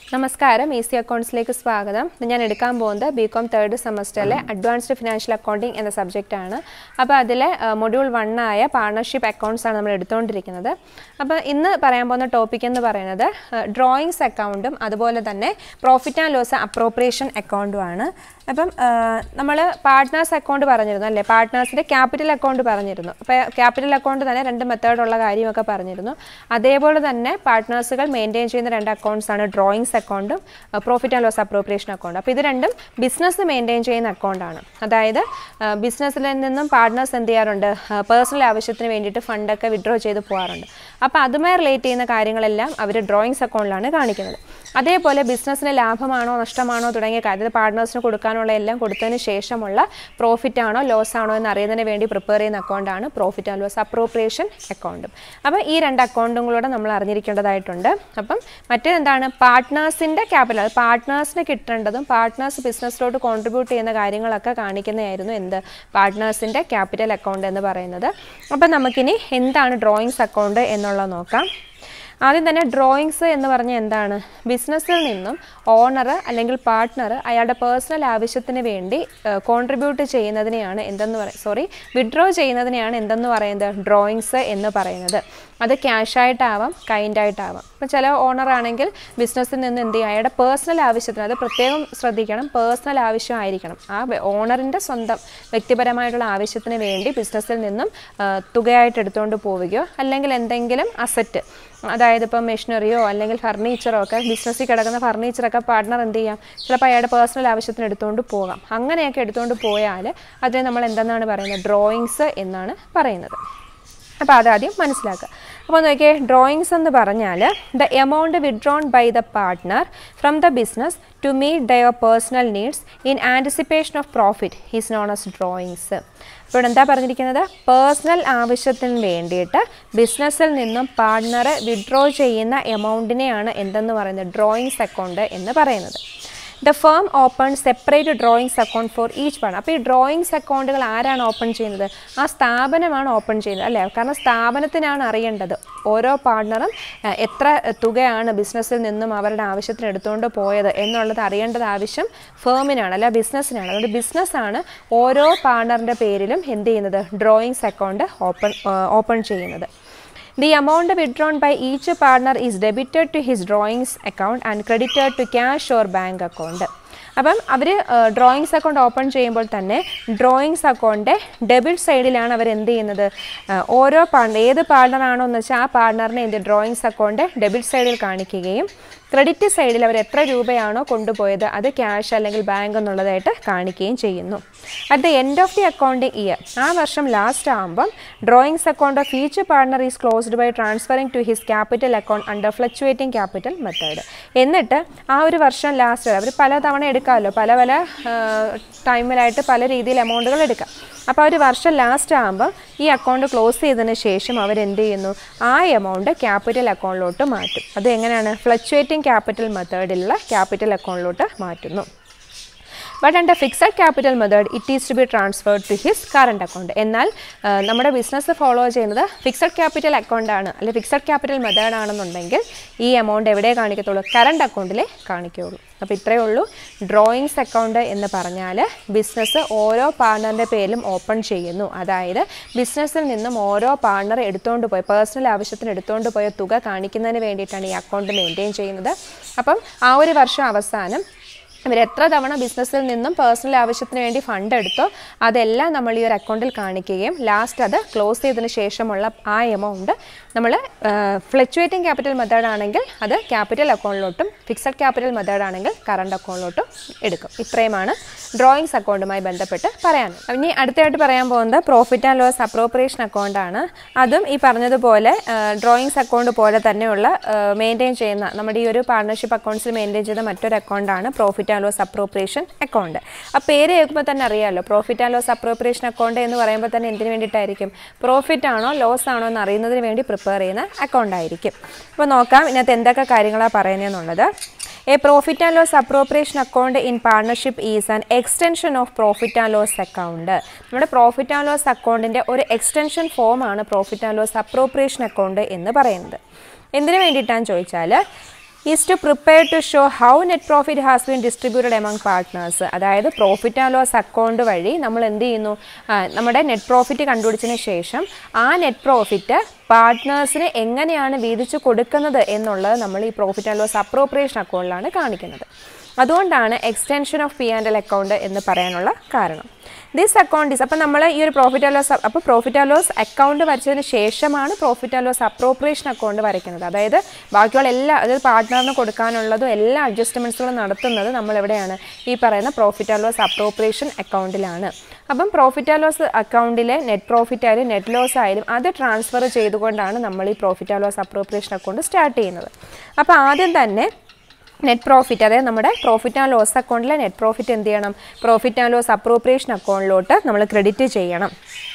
നമസ്കാരം E C അക്കൗണ്ട്സിലേക്ക് സ്വാഗതം ഇന്ന് ഞാൻ എടുക്കാൻ പോകുന്നത് ബി കോം തേർഡ് സെമസ്റ്ററിലെ അഡ്വാൻസ്ഡ് ഫിനാൻഷ്യൽ അക്കൗണ്ടിങ് എന്ന സബ്ജക്റ്റാണ് അപ്പോൾ അതിലെ മൊഡ്യൂൾ വണ്ണായ പാർട്ണർഷിപ്പ് അക്കൗണ്ട്സ് ആണ് നമ്മൾ എടുത്തുകൊണ്ടിരിക്കുന്നത് അപ്പോൾ ഇന്ന് പറയാൻ പോകുന്ന ടോപ്പിക് എന്ന് പറയുന്നത് ഡ്രോയിങ്സ് അക്കൗണ്ടും അതുപോലെ തന്നെ പ്രോഫിറ്റ് ആൻഡ് ലോസ് അപ്രോപ്രിയേഷൻ അക്കൗണ്ടുമാണ് അപ്പം നമ്മൾ പാർട്ട്നേഴ്സ് അക്കൗണ്ട് പറഞ്ഞിരുന്നു അല്ലേ പാർട്ട്നേഴ്സിൻ്റെ ക്യാപിറ്റൽ അക്കൗണ്ട് പറഞ്ഞിരുന്നു അപ്പോൾ ക്യാപിറ്റൽ അക്കൗണ്ട് തന്നെ രണ്ട് മെത്തേഡുള്ള കാര്യമൊക്കെ പറഞ്ഞിരുന്നു അതേപോലെ തന്നെ പാർട്ട്നേഴ്സുകൾ മെയിൻറ്റെയിൻ ചെയ്യുന്ന രണ്ട് അക്കൗണ്ട്സ് ആണ് ഡ്രോയിങ്സ് അക്കൗണ്ടും profit and loss appropriation account അപ്പോൾ ഇത് രണ്ടും ബിസിനസ് മെയിൻറ്റെയിൻ ചെയ്യുന്ന അക്കൗണ്ടാണ് അതായത് ബിസിനസ്സിൽ നിന്നും പാർട്ട്നേഴ്സ് എന്ത് ചെയ്യാറുണ്ട് പേഴ്സണൽ ആവശ്യത്തിന് വേണ്ടിയിട്ട് ഫണ്ടൊക്കെ വിഡ്രോ ചെയ്ത് പോകാറുണ്ട് അപ്പോൾ അതുമായി റിലേറ്റ് ചെയ്യുന്ന കാര്യങ്ങളെല്ലാം അവർ ഡ്രോയിങ്സ് അക്കൗണ്ടിലാണ് കാണിക്കുന്നത് അതേപോലെ ബിസിനസ്സിന് ലാഭമാണോ നഷ്ടമാണോ തുടങ്ങിയ കാര്യം പാർട്ട്നേഴ്സിന് കൊടുക്കാനുള്ള എല്ലാം കൊടുത്തതിന് ശേഷമുള്ള പ്രോഫിറ്റ് ആണോ ലോസ് ആണോ എന്ന് അറിയുന്നതിന് വേണ്ടി പ്രിപ്പയർ ചെയ്യുന്ന അക്കൗണ്ടാണ് പ്രോഫിറ്റ് ആൻഡ് ലോസ് അപ്രോപ്രിയേഷൻ അക്കൗണ്ടും അപ്പോൾ ഈ രണ്ട് അക്കൗണ്ടും കൂടെ നമ്മൾ അറിഞ്ഞിരിക്കേണ്ടതായിട്ടുണ്ട് അപ്പം മറ്റേതെന്താണ് പാർട്ട്നേഴ്സിൻ്റെ ക്യാപിറ്റൽ പാർട്ട്നേഴ്സിന് കിട്ടേണ്ടതും പാർട്ട്നേഴ്സ് ബിസിനസ്സിലോട്ട് കോൺട്രിബ്യൂട്ട് ചെയ്യുന്ന കാര്യങ്ങളൊക്കെ കാണിക്കുന്നതായിരുന്നു എന്ത് പാർട്ട്നേഴ്സിൻ്റെ ക്യാപിറ്റൽ അക്കൗണ്ട് എന്ന് പറയുന്നത് അപ്പം നമുക്കിനി എന്താണ് ഡ്രോയിങ്സ് അക്കൗണ്ട് എന്നുള്ളത് നോക്കാം ആദ്യം തന്നെ ഡ്രോയിങ്സ് എന്ന് പറഞ്ഞാൽ എന്താണ് ബിസിനസ്സിൽ നിന്നും ഓണർ അല്ലെങ്കിൽ പാർട്ട്ണർ അയാളുടെ പേഴ്സണൽ ആവശ്യത്തിന് വേണ്ടി കോൺട്രിബ്യൂട്ട് ചെയ്യുന്നതിനെയാണ് എന്തെന്ന് പറയും സോറി വിഡ്രോ ചെയ്യുന്നതിനെയാണ് എന്തെന്ന് പറയുന്നത് ഡ്രോയിങ്സ് എന്ന് പറയുന്നത് അത് ക്യാഷായിട്ടാവാം കൈൻഡായിട്ടാവാം ഇപ്പം ചില ഓണർ ആണെങ്കിൽ ബിസിനസ്സിൽ നിന്ന് എന്ത് ചെയ്യും അയാളുടെ പേഴ്സണൽ ആവശ്യത്തിന് അത് പ്രത്യേകം ശ്രദ്ധിക്കണം പേഴ്സണൽ ആവശ്യമായിരിക്കണം ആ ഓണറിൻ്റെ സ്വന്തം വ്യക്തിപരമായിട്ടുള്ള ആവശ്യത്തിന് വേണ്ടി ബിസിനസ്സിൽ നിന്നും തുകയായിട്ട് എടുത്തുകൊണ്ട് പോവുകയോ അല്ലെങ്കിൽ എന്തെങ്കിലും അസറ്റ് അതായത് ഇപ്പം മെഷീനറിയോ അല്ലെങ്കിൽ ഫർണിച്ചറോ ഒക്കെ ബിസിനസ്സിൽ കിടക്കുന്ന ഫർണിച്ചറൊക്കെ പാർട്ട്ണർ എന്ത് ചെയ്യാം ചിലപ്പോൾ അയാളുടെ പേഴ്സണൽ ആവശ്യത്തിന് എടുത്തുകൊണ്ട് പോകാം അങ്ങനെയൊക്കെ എടുത്തുകൊണ്ട് പോയാൽ അതിനെ നമ്മൾ എന്തെന്നാണ് പറയുന്നത് ഡ്രോയിങ്സ് എന്നാണ് പറയുന്നത് അപ്പോൾ അതാദ്യം മനസ്സിലാക്കുക അപ്പോൾ നോക്കിയേ ഡ്രോയിങ്സ് എന്ന് പറഞ്ഞാൽ the amount withdrawn by the partner from the business to meet their personal needs in anticipation of profit is known as drawings ഇപ്പോൾ എന്താ പറഞ്ഞിരിക്കുന്നത് പേഴ്സണൽ ആവശ്യത്തിന് വേണ്ടിയിട്ട് ബിസിനസ്സിൽ നിന്നും പാർട്ട്ണർ വിഡ്രോ ചെയ്യുന്ന എമൗണ്ടിനെയാണ് എന്തെന്ന് പറയുന്നത് ഡ്രോയിങ്സ് അക്കൗണ്ട് എന്ന് പറയുന്നത് the firm open separate drawings account for each one അപ്പോൾ ഈ ഡ്രോയിങ്സ് അക്കൗണ്ടുകൾ ആരാണ് ഓപ്പൺ ചെയ്യുന്നത് ആ സ്ഥാപനമാണ് ഓപ്പൺ ചെയ്യുന്നത് അല്ലേ കാരണം സ്ഥാപനത്തിനാണ് അറിയേണ്ടത് ഓരോ പാർട്ട്ണറും എത്ര തുകയാണ് ബിസിനസ്സിൽ നിന്നും അവരുടെ ആവശ്യത്തിന് എടുത്തുകൊണ്ട് പോയത് എന്നുള്ളത് അറിയേണ്ടത് ആവശ്യം ഫേമിനാണ് അല്ല ബിസിനസ്സിനാണ് അതുകൊണ്ട് ബിസിനസ്സാണ് ഓരോ പാർട്ട്ണറിൻ്റെ പേരിലും എന്ത് ചെയ്യുന്നത് ഡ്രോയിങ്സ് അക്കൗണ്ട് ഓപ്പൺ ഓപ്പൺ ചെയ്യുന്നത് The amount withdrawn by each partner is debited to his drawings account and credited to cash or bank account. അപ്പം അവർ ഡ്രോയിങ്സ് അക്കൗണ്ട് ഓപ്പൺ ചെയ്യുമ്പോൾ തന്നെ ഡ്രോയിങ്സ് അക്കൗണ്ട് ഡെബിറ്റ് സൈഡിലാണ് അവർ എന്ത് ചെയ്യുന്നത് ഓരോ പാർട്ണർ ഏത് പാർട്ണറാണോ എന്ന് വെച്ചാൽ ആ പാർട്ണറിനെ എന്ത് ഡ്രോയിങ്സ് അക്കൗണ്ട് ഡെബിറ്റ് സൈഡിൽ കാണിക്കുകയും ക്രെഡിറ്റ് സൈഡിൽ അവർ എത്ര രൂപയാണോ കൊണ്ടുപോയത് അത് ക്യാഷ് അല്ലെങ്കിൽ ബാങ്ക് എന്നുള്ളതായിട്ട് കാണിക്കുകയും ചെയ്യുന്നു at the end of the accounting year ആ വർഷം ലാസ്റ്റ് ആകുമ്പം drawings account of each partner is closed by transferring to his capital account under fluctuating capital method എന്നിട്ട് ആ ഒരു വർഷം ലാസ്റ്റ് അവർ പല തവണ എടുക്കാമല്ലോ പല പല ടൈമിലായിട്ട് പല രീതിയിൽ എമൗണ്ടുകൾ എടുക്കാം അപ്പോൾ ഒരു വർഷം ലാസ്റ്റ് ആകുമ്പോൾ ഈ അക്കൗണ്ട് ക്ലോസ് ചെയ്തതിന് ശേഷം അവരെന്ത് ചെയ്യുന്നു ആ എമൗണ്ട് ക്യാപിറ്റൽ അക്കൗണ്ടിലോട്ട് മാറ്റും അത് എങ്ങനെയാണ് ഫ്ലക്ച്വേറ്റിംഗ് ക്യാപിറ്റൽ മെത്തേഡിലുള്ള ക്യാപിറ്റൽ അക്കൗണ്ടിലോട്ട് മാറ്റുന്നു but under fixed capital method it is to be transferred to his current account എന്നാൽ നമ്മുടെ ബിസിനസ് ഫോളോ ചെയ്യുന്നത് ഫിക്സഡ് ക്യാപിറ്റൽ അക്കൗണ്ടാണ് അല്ലെങ്കിൽ ഫിക്സഡ് ക്യാപിറ്റൽ മെത്തേഡ് ആണെന്നുണ്ടെങ്കിൽ ഈ എമൗണ്ട് എവിടെ കാണിക്കത്തുള്ളൂ കറണ്ട് അക്കൗണ്ടിലേ കാണിക്കുകയുള്ളൂ അപ്പോൾ ഇത്രയേ ഉള്ളൂ ഡ്രോയിങ്സ് അക്കൗണ്ട് എന്ന് പറഞ്ഞാൽ ബിസിനസ് ഓരോ പാർട്ണറിൻ്റെ പേരിലും ഓപ്പൺ ചെയ്യുന്നു അതായത് ബിസിനസ്സിൽ നിന്നും ഓരോ പാർട്ണർ എടുത്തുകൊണ്ട് പോയ പേഴ്സണൽ ആവശ്യത്തിന് എടുത്തുകൊണ്ട് പോയ തുക കാണിക്കുന്നതിന് വേണ്ടിയിട്ടാണ് ഈ അക്കൗണ്ട് മെയിൻറ്റെയിൻ ചെയ്യുന്നത് അപ്പം ആ ഒരു വർഷം അവസാനം ഇവർ എത്ര തവണ ബിസിനസ്സിൽ നിന്നും പേഴ്സണൽ ആവശ്യത്തിന് വേണ്ടി ഫണ്ട് എടുത്തോ അതെല്ലാം നമ്മൾ ഈ ഒരു അക്കൗണ്ടിൽ കാണിക്കുകയും ലാസ്റ്റ് അത് ക്ലോസ് ചെയ്തതിന് ശേഷമുള്ള ആ എമൗണ്ട് നമ്മൾ ഫ്ലക്ച്വേറ്റിംഗ് ക്യാപിറ്റൽ മെത്തേഡ് ആണെങ്കിൽ അത് ക്യാപിറ്റൽ അക്കൗണ്ടിലോട്ടും ഫിക്സഡ് ക്യാപിറ്റൽ മെത്തേഡ് ആണെങ്കിൽ കറണ്ട് അക്കൗണ്ടിലോട്ടും എടുക്കും ഇത്രയുമാണ് ഡ്രോയിങ്സ് അക്കൗണ്ടുമായി ബന്ധപ്പെട്ട് പറയാനും ഇനി അടുത്തായിട്ട് പറയാൻ പോകുന്നത് പ്രോഫിറ്റ് ആൻഡ് ലോസ് അപ്രോപ്രിയേഷൻ അക്കൗണ്ടാണ് അതും ഈ പറഞ്ഞതുപോലെ ഡ്രോയിങ്സ് അക്കൗണ്ട് പോലെ തന്നെയുള്ള മെയിൻറ്റെയിൻ ചെയ്യുന്ന നമ്മുടെ ഈ ഒരു പാർട്ണർഷിപ്പ് അക്കൗണ്ട്സിൽ മെയിൻറ്റെയിൻ ചെയ്ത മറ്റൊരു അക്കൗണ്ടാണ് profit and loss appropriation account ആ പേര് കേൾക്കുമ്പോൾ തന്നെ അറിയാമല്ലോ profit and loss appropriation account എന്ന് പറയുമ്പോൾ തന്നെ എന്തിനു വേണ്ടിയിട്ടായിരിക്കും പ്രോഫിറ്റ് ആണോ ലോസ് ആണോ എന്ന് അറിയുന്നതിന് വേണ്ടി പ്രിപ്പയർ ചെയ്യുന്ന അക്കൗണ്ട് ആയിരിക്കും അപ്പോൾ നോക്കാം ഇതിനകത്ത് എന്തൊക്കെ കാര്യങ്ങളാണ് പറയുന്നതെന്നുള്ളത് a profit and loss appropriation account in partnership is an extension of profit and loss account നമ്മുടെ പ്രോഫിറ്റ് ആൻഡ് ലോസ് അക്കൗണ്ടിൻ്റെ ഒരു എക്സ്റ്റൻഷൻ ഫോമാണ് profit and loss appropriation account എന്ന് പറയുന്നത് എന്തിനു വേണ്ടിയിട്ടാണെന്ന് ചോദിച്ചാൽ is to prepare to show how net profit has been distributed among partners അതായത് പ്രോഫിറ്റ് ആൻഡ് ലോസ് അക്കൗണ്ട് വഴി നമ്മൾ എന്ത് ചെയ്യുന്നു ആ, നമ്മുടെ നെറ്റ് പ്രോഫിറ്റ് കണ്ടുപിടിച്ചതിന് ശേഷം ആ നെറ്റ് പ്രോഫിറ്റ് പാർട്ട്നേഴ്സിന് എങ്ങനെയാണ് വീതിച്ചു കൊടുക്കുന്നത് എന്നുള്ളത് നമ്മൾ ഈ പ്രോഫിറ്റ് ആൻഡ് ലോസ് അപ്രോപ്രിയേഷൻ അക്കൗണ്ടിലാണ് കാണിക്കുന്നത് അതുകൊണ്ടാണ് extension of P and L account എന്ന് പറയാനുള്ള കാരണം ദിസ് അക്കൗണ്ട് ഇസ് അപ്പം നമ്മൾ ഈ ഒരു പ്രോഫിറ്റ് ആൻഡ് ലോസ് അപ്പോൾ പ്രോഫിറ്റ് ആൻഡ് ലോസ് അക്കൗണ്ട് വരച്ചതിന് ശേഷമാണ് profit and loss appropriation account വരയ്ക്കുന്നത് അതായത് ബാക്കിയുള്ള എല്ലാ അതായത് പാർട്ട്ണറിന് കൊടുക്കാനുള്ളതും എല്ലാ അഡ്ജസ്റ്റ്മെൻറ്റ്സുകളും നടത്തുന്നത് നമ്മൾ എവിടെയാണ് ഈ പറയുന്ന പ്രോഫിറ്റ് ആൻഡ് ലോസ് അപ്രോപ്രിയേഷൻ അക്കൗണ്ടിലാണ് അപ്പം പ്രോഫിറ്റ് ആൻഡ് ലോസ് അക്കൗണ്ടിലെ നെറ്റ് പ്രോഫിറ്റ് ആയാലും നെറ്റ് ലോസ് ആയാലും അത് ട്രാൻസ്ഫർ ചെയ്തുകൊണ്ടാണ് നമ്മൾ ഈ profit and loss appropriation account start ചെയ്യുന്നത് അപ്പോൾ ആദ്യം തന്നെ നെറ്റ് പ്രോഫിറ്റ് അതായത് നമ്മുടെ പ്രോഫിറ്റ് ആൻഡ് ലോസ് അക്കൗണ്ടിലെ നെറ്റ് പ്രോഫിറ്റ് എന്ത് ചെയ്യണം പ്രോഫിറ്റ് ആൻഡ് ലോസ് അപ്രോപ്രിയേഷൻ അക്കൗണ്ടിലോട്ട് നമ്മൾ ക്രെഡിറ്റ് ചെയ്യണം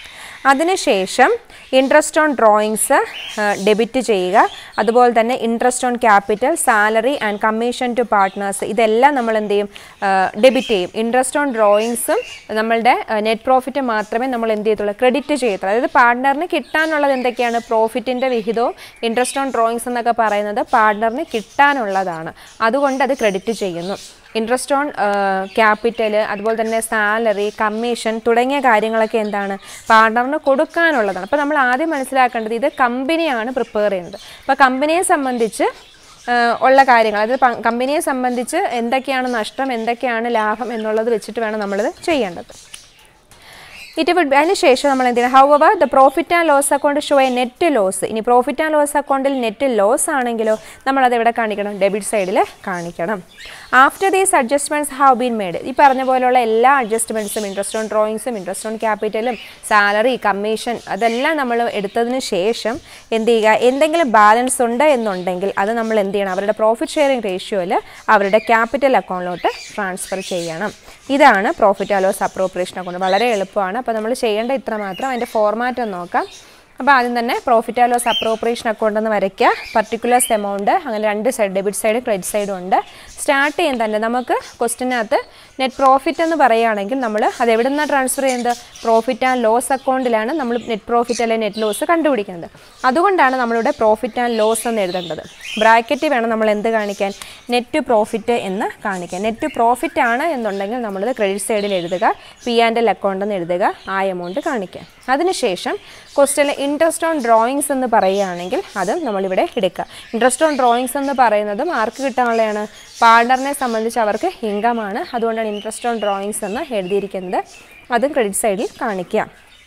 അതിനുശേഷം ഇൻട്രസ്റ്റ് ഓൺ ഡ്രോയിങ്സ് ഡെബിറ്റ് ചെയ്യുക അതുപോലെ തന്നെ interest on capital salary and commission to partners ഇതെല്ലാം നമ്മൾ എന്ത് ചെയ്യും ഡെബിറ്റ് ചെയ്യും ഇൻട്രസ്റ്റ് ഓൺ ഡ്രോയിങ്സും നമ്മളുടെ നെറ്റ് പ്രോഫിറ്റ് മാത്രമേ നമ്മൾ എന്ത് ചെയ്യത്തുള്ളൂ ക്രെഡിറ്റ് ചെയ്യത്തുള്ളൂ അതായത് പാർട്ട്ണറിന് കിട്ടാനുള്ളത് എന്തൊക്കെയാണ് പ്രോഫിറ്റിൻ്റെ വിഹിതവും ഇൻട്രസ്റ്റ് ഓൺ ഡ്രോയിങ്സ് എന്നൊക്കെ പറയുന്നത് പാർട്ട്ണറിന് കിട്ടാനുള്ളതാണ് അതുകൊണ്ട് അത് ക്രെഡിറ്റ് ചെയ്യുന്നു ഇൻട്രസ്റ്റ് ഓൺ ക്യാപിറ്റൽ അതുപോലെ തന്നെ സാലറി കമ്മീഷൻ തുടങ്ങിയ കാര്യങ്ങളൊക്കെ എന്താണ് പാർട്ണറിന് കൊടുക്കാനുള്ളതാണ് അപ്പോൾ നമ്മൾ ആദ്യം മനസ്സിലാക്കേണ്ടത് ഇത് കമ്പനിയാണ് പ്രിപ്പയർ ചെയ്യുന്നത് അപ്പോൾ കമ്പനിയെ സംബന്ധിച്ച് ആ, ഉള്ള കാര്യങ്ങൾ അതായത് പ- കമ്പനിയെ സംബന്ധിച്ച് എന്തൊക്കെയാണ് നഷ്ടം എന്തൊക്കെയാണ് ലാഭം എന്നുള്ളത് വെച്ചിട്ട് വേണം നമ്മളിത് ചെയ്യേണ്ടത് ഇറ്റ് വിഡ് അതിന് ശേഷം നമ്മൾ എന്ത് ചെയ്യണം however the profit and loss account show a net loss ഇനി പ്രോഫിറ്റ് ആൻഡ് ലോസ് അക്കൗണ്ടിൽ നെറ്റ് ലോസ് ആണെങ്കിലോ നമ്മൾ അത് എവിടെ കാണിക്കണം ഡെബിറ്റ് സൈഡിൽ കാണിക്കണം after these adjustments have been made ഈ പറഞ്ഞ പോലെയുള്ള എല്ലാ അഡ്ജസ്റ്റ്മെൻറ്റ്സും ഇൻട്രസ്റ്റ് ഓൺ ഡ്രോയിങ്സും ഇൻട്രസ്റ്റ് ഓൺ ക്യാപിറ്റലും സാലറി കമ്മീഷൻ അതെല്ലാം നമ്മൾ എടുത്തതിന് ശേഷം എന്ത് ചെയ്യുക എന്തെങ്കിലും ബാലൻസ് ഉണ്ട് എന്നുണ്ടെങ്കിൽ അത് നമ്മൾ എന്ത് ചെയ്യണം അവരുടെ പ്രോഫിറ്റ് ഷെയറിംഗ് റേഷ്യോയിൽ അവരുടെ ക്യാപിറ്റൽ അക്കൗണ്ടിലോട്ട് ട്രാൻസ്ഫർ ചെയ്യണം ഇതാണ് profit and loss appropriation account വളരെ എളുപ്പമാണ് അപ്പോൾ നമ്മൾ ചെയ്യേണ്ട ഇത്ര മാത്രം അതിൻ്റെ ഫോർമാറ്റ് ഒന്ന് നോക്കാം അപ്പോൾ ആദ്യം തന്നെ profit and loss appropriation account എന്ന് വരയ്ക്കുക പർട്ടിക്കുലേഴ്സ് എമൗണ്ട് അങ്ങനെ രണ്ട് സൈഡ് ഡെബിറ്റ് സൈഡ് ക്രെഡിറ്റ് സൈഡും ഉണ്ട് സ്റ്റാർട്ട് ചെയ്യാൻ തന്നെ നമുക്ക് ക്വസ്റ്റിനകത്ത് നെറ്റ് പ്രോഫിറ്റ് എന്ന് പറയുകയാണെങ്കിൽ നമ്മൾ അത് എവിടെ നിന്നാണ് ട്രാൻസ്ഫർ ചെയ്യുന്നത് പ്രോഫിറ്റ് ആൻഡ് ലോസ് അക്കൗണ്ടിലാണ് നമ്മൾ നെറ്റ് പ്രോഫിറ്റ് അല്ലെങ്കിൽ നെറ്റ് ലോസ് കണ്ടുപിടിക്കുന്നത് അതുകൊണ്ടാണ് നമ്മളിവിടെ പ്രോഫിറ്റ് ആൻഡ് ലോസ് എന്ന് എഴുതേണ്ടത് ബ്രാക്കറ്റ് വേണം നമ്മൾ എന്ത് കാണിക്കാൻ നെറ്റ് പ്രോഫിറ്റ് എന്ന് കാണിക്കാൻ നെറ്റ് പ്രോഫിറ്റ് ആണ് എന്നുണ്ടെങ്കിൽ നമ്മളത് ക്രെഡിറ്റ് സൈഡിൽ എഴുതുക പി ആൻഡ് എൽ അക്കൗണ്ട് എന്ന് എഴുതുക ആ എമൗണ്ട് കാണിക്കുക അതിനുശേഷം ക്വസ്റ്റ്യനിൽ ഇൻട്രസ്റ്റ് ഓൺ ഡ്രോയിങ്സ് എന്ന് പറയുകയാണെങ്കിൽ അതും നമ്മളിവിടെ എടുക്കുക ഇൻട്രസ്റ്റ് ഓൺ ഡ്രോയിങ്സ് എന്ന് പറയുന്നതും ആർക്ക് കിട്ടാനുള്ളതാണ് പാർട്ണറിനെ സംബന്ധിച്ച് അവർക്ക് ഇൻകമാണ് അതുകൊണ്ടാണ് ഇൻട്രസ്റ്റ് ഓൺ ഡ്രോയിങ്സ് എന്ന് എഴുതിയിരിക്കുന്നത് അതും ക്രെഡിറ്റ് സൈഡിൽ കാണിക്കുക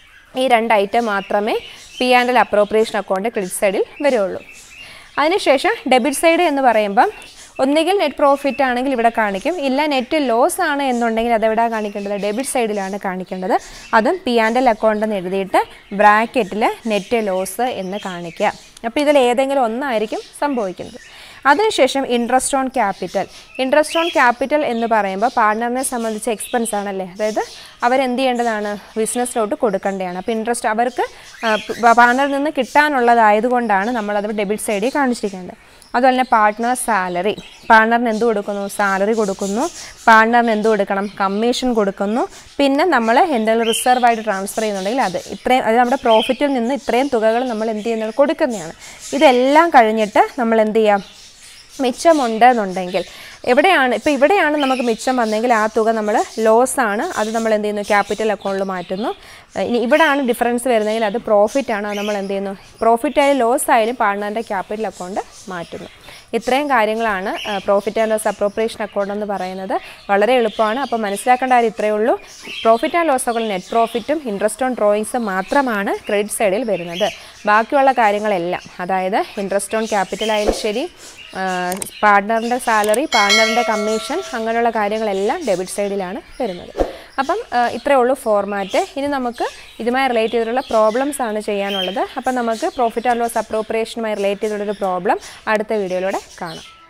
ഈ രണ്ട് ഐറ്റം മാത്രമേ P and L appropriation account credit സൈഡിൽ വരുള്ളൂ അതിനുശേഷം ഡെബിറ്റ് സൈഡ് എന്ന് പറയുമ്പം ഒന്നുകിൽ നെറ്റ് പ്രോഫിറ്റ് ആണെങ്കിൽ ഇവിടെ കാണിക്കും ഇല്ല നെറ്റ് ലോസ് ആണ് എന്നുണ്ടെങ്കിൽ അതെവിടെ കാണിക്കേണ്ടത് ഡെബിറ്റ് സൈഡിലാണ് കാണിക്കേണ്ടത് അതും പി ആൻഡ് എൽ അക്കൗണ്ട് എന്ന് എഴുതിയിട്ട് ബ്രാക്കറ്റിൽ നെറ്റ് ലോസ് എന്ന് കാണിക്കുക അപ്പോൾ ഇതിൽ ഏതെങ്കിലും ഒന്നായിരിക്കും സംഭവിക്കുന്നത് അതിനുശേഷം interest on capital interest on capital എന്ന് പറയുമ്പോൾ പാർട്ണറിനെ സംബന്ധിച്ച് എക്സ്പെൻസ് ആണല്ലേ അതായത് അവരെന്ത് ചെയ്യേണ്ടതാണ് ബിസിനസ്സിലോട്ട് കൊടുക്കേണ്ടതാണ് അപ്പോൾ ഇൻട്രസ്റ്റ് അവർക്ക് പാർട്ണറിൽ നിന്ന് കിട്ടാനുള്ളതായതുകൊണ്ടാണ് നമ്മളത് ഡെബിറ്റ് സൈഡിൽ കാണിച്ചിരിക്കേണ്ടത് അതുപോലെ തന്നെ പാർട്ട്ണർ സാലറി പാർട്ണറിന് എന്ത് കൊടുക്കുന്നു സാലറി കൊടുക്കുന്നു പാർട്ണറിന് എന്ത് കൊടുക്കണം കമ്മീഷൻ കൊടുക്കുന്നു പിന്നെ നമ്മൾ എന്തെങ്കിലും റിസർവ് ആയിട്ട് ട്രാൻസ്ഫർ ചെയ്യുന്നുണ്ടെങ്കിൽ അത് ഇത്രയും അത് നമ്മുടെ പ്രോഫിറ്റിൽ നിന്ന് ഇത്രയും തുകകൾ നമ്മൾ എന്ത് ചെയ്യുന്നത് കൊടുക്കുന്നതാണ് ഇതെല്ലാം കഴിഞ്ഞിട്ട് നമ്മൾ എന്ത് ചെയ്യാം മിച്ചമുണ്ട് എന്നുണ്ടെങ്കിൽ എവിടെയാണ് ഇപ്പോൾ ഇവിടെയാണ് നമുക്ക് മിച്ചം വന്നെങ്കിൽ ആ തുക നമ്മൾ ലോസ് ആണ് അത് നമ്മൾ എന്ത് ചെയ്യുന്നു ക്യാപിറ്റൽ അക്കൗണ്ടിൽ മാറ്റുന്നു ഏഹ് ഇനി ഇവിടെയാണ് ഡിഫറൻസ് വരുന്നതെങ്കിൽ അത് പ്രോഫിറ്റ് ആണ് അത് നമ്മൾ എന്ത് ചെയ്യുന്നു പ്രോഫിറ്റ് ആയാലും ലോസ് ആയാലും പാർട്ണറിൻ്റെ ക്യാപിറ്റൽ അക്കൗണ്ട് മാറ്റുന്നു ഇത്രയും കാര്യങ്ങളാണ് profit and loss appropriation account എന്ന് പറയുന്നത് വളരെ എളുപ്പമാണ് അപ്പോൾ മനസ്സിലാക്കേണ്ട കാര്യം ഇത്രയേ ഉള്ളൂ profit and loss account net പ്രോഫിറ്റും ഇൻട്രസ്റ്റ് ഓൺ ഡ്രോയിങ്സും മാത്രമാണ് ക്രെഡിറ്റ് സൈഡിൽ വരുന്നത് ബാക്കിയുള്ള കാര്യങ്ങളെല്ലാം അതായത് ഇൻട്രസ്റ്റ് ഓൺ ക്യാപിറ്റൽ ആയാലും ശരി പാർട്ട്ണറിൻ്റെ സാലറി പാർട്ട്ണറിൻ്റെ കമ്മീഷൻ അങ്ങനെയുള്ള കാര്യങ്ങളെല്ലാം ഡെബിറ്റ് സൈഡിലാണ് വരുന്നത് അപ്പം ആ, ഇത്രയേ ഉള്ളൂ ഫോർമാറ്റ് ഇനി നമുക്ക് ഇതുമായി റിലേറ്റ് ചെയ്തിട്ടുള്ള പ്രോബ്ലംസ് ആണ് ചെയ്യാനുള്ളത് അപ്പം നമുക്ക് പ്രോഫിറ്റ് ആൻഡ് ലോസ് അപ്രോപ്രിയേഷനുമായി റിലേറ്റ് ചെയ്തിട്ടുള്ളൊരു പ്രോബ്ലം അടുത്ത വീഡിയോയിലൂടെ കാണാം